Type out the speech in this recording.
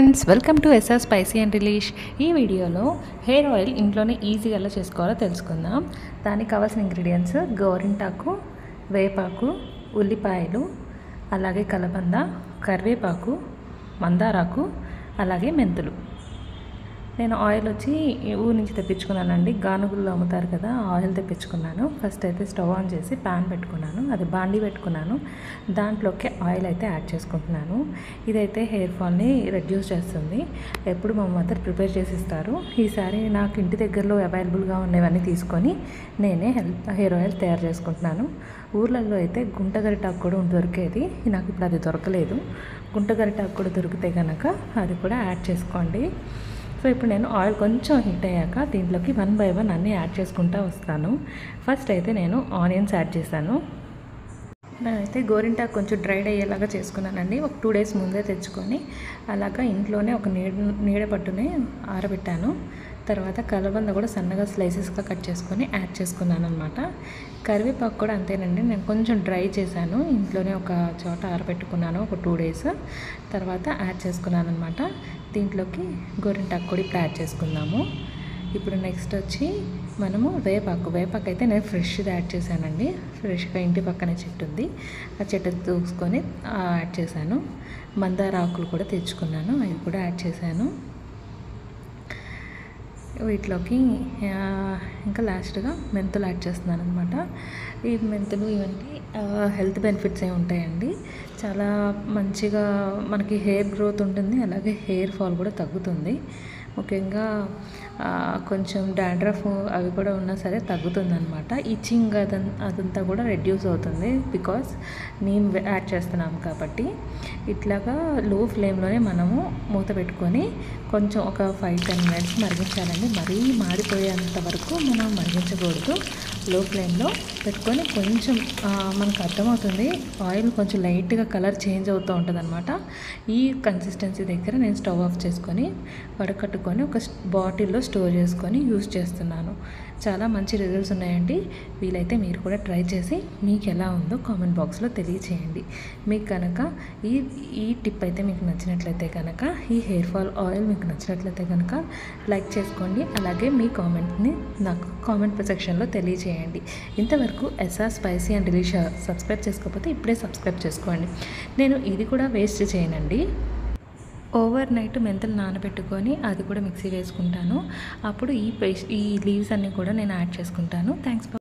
friends welcome to SR spicy and relish ఈ వీడియోలో hair oil ఇంట్లోనే ఈజీగా ఎలా చేసుకోవాలో తెలుసుకుందాం దానికి కావాల్సిన ఇంగ్రీడియంట్స్ గోరింటాకు వేపాకు ఉల్లిపాయలు అలాగే కలబంద కరివేపాకు మందారాకు అలాగే మెంతులు నేను ఆయిల్ వచ్చి ఈ ఊరు నుంచి తెప్పించుకున్నానండి గానుగుల్లో అమ్ముతారు కదా ఆయిల్ తెప్పించుకున్నాను ఫస్ట్ అయితే స్టవ్ ఆన్ చేసి ప్యాన్ పెట్టుకున్నాను అది బాండీ పెట్టుకున్నాను దాంట్లోకి ఆయిల్ అయితే యాడ్ చేసుకుంటున్నాను ఇదైతే హెయిర్ ఫాల్ని రెడ్యూస్ చేస్తుంది ఎప్పుడు మా మదర్ ప్రిపేర్ చేసి ఇస్తారు ఈసారి నాకు ఇంటి దగ్గరలో అవైలబుల్గా ఉన్నవన్నీ తీసుకొని నేనే హెల్త్ హెయిర్ ఆయిల్ తయారు చేసుకుంటున్నాను ఊర్లలో అయితే గుంట గరిటాకు కూడా దొరికేది నాకు ఇప్పుడు అది దొరకలేదు గుంట గరిటాకు కూడా దొరికితే కనుక అది కూడా యాడ్ చేసుకోండి సో ఇప్పుడు నేను ఆయిల్ కొంచెం హీట్ అయ్యాక దీంట్లోకి వన్ బై వన్ అన్నీ యాడ్ చేసుకుంటూ వస్తాను ఫస్ట్ అయితే నేను ఆనియన్స్ యాడ్ చేశాను నేనైతే గోరింటాకు కొంచెం డ్రైడ్ అయ్యేలాగా చేసుకున్నానండి ఒక టూ డేస్ ముందే తెచ్చుకొని అలాగా ఇంట్లోనే ఒక నీడ నీడ పట్టునే ఆరబెట్టాను తర్వాత కలబంద కూడా సన్నగా స్లైసెస్గా కట్ చేసుకొని యాడ్ చేసుకున్నాను అనమాట కరివేపాకు కూడా అంతేనండి నేను కొంచెం డ్రై చేశాను ఇంట్లోనే ఒక చోట ఆరబెట్టుకున్నాను ఒక టూ డేస్ తర్వాత యాడ్ చేసుకున్నాను అనమాట దీంట్లోకి గోరింటాకు కూడా ఇప్పుడు యాడ్ చేసుకుందాము ఇప్పుడు నెక్స్ట్ వచ్చి మనము వేపాకు వేపాకు అయితే నేను ఫ్రెష్ది యాడ్ చేశానండి ఫ్రెష్గా ఇంటి పక్కనే చెట్టు ఉంది ఆ చెట్టు చూసుకొని యాడ్ చేశాను మందార ఆకులు కూడా తెచ్చుకున్నాను అవి కూడా యాడ్ చేశాను వీటిలోకి ఇంకా లాస్ట్గా మెంతులు యాడ్ చేస్తున్నాను అనమాట ఈ మెంతులు ఇవన్నీ హెల్త్ బెనిఫిట్స్ ఏ ఉంటాయండి చాలా మంచిగా మనకి హెయిర్ గ్రోత్ ఉంటుంది అలాగే హెయిర్ ఫాల్ కూడా తగ్గుతుంది ముఖ్యంగా కొంచెం డాండ్రఫ్ అవి కూడా ఉన్నా సరే తగ్గుతుంది అనమాట ఇచ్చింగ్ అదం అదంతా కూడా రెడ్యూస్ అవుతుంది బికాస్ మేము యాడ్ చేస్తున్నాం కాబట్టి ఇట్లాగా లో ఫ్లేమ్లోనే మనము మూత పెట్టుకొని కొంచెం ఒక ఫైవ్ టెన్ మినిట్స్ మరిగించాలండి మరీ మాడిపోయేంత వరకు మనం మరిగించకూడదు లో ఫ్లేమ్లో పెట్టుకొని కొంచెం మనకు అర్థమవుతుంది ఆయిల్ కొంచెం లైట్గా కలర్ చేంజ్ అవుతూ ఉంటుంది అనమాట ఈ కన్సిస్టెన్సీ దగ్గర నేను స్టవ్ ఆఫ్ చేసుకొని వడకట్టుకొని ఒక బాటిల్లో స్టోర్ చేసుకొని యూస్ చేస్తున్నాను చాలా మంచి రిజల్ట్స్ ఉన్నాయండి వీలైతే మీరు కూడా ట్రై చేసి మీకు ఎలా ఉందో కామెంట్ బాక్స్లో తెలియచేయండి మీకు కనుక ఈ ఈ టిప్ అయితే మీకు నచ్చినట్లయితే కనుక ఈ హెయిర్ ఫాల్ ఆయిల్ మీకు నచ్చినట్లయితే కనుక లైక్ చేసుకోండి అలాగే మీ కామెంట్ని నాకు కామెంట్ సెక్షన్లో తెలియచేయండి ఇంతవరకు SR spicy and delicious subscribe చేసుకోకపోతే ఇప్పుడే సబ్స్క్రైబ్ చేసుకోండి నేను ఇది కూడా వేస్ట్ చేయనండి ఓవర్ నైట్ మెంతులు నానబెట్టుకొని అది కూడా మిక్సీ వేసుకుంటాను అప్పుడు ఈ పేస్ట్ ఈ లీవ్స్ అన్నీ కూడా నేను యాడ్ చేసుకుంటాను థ్యాంక్స్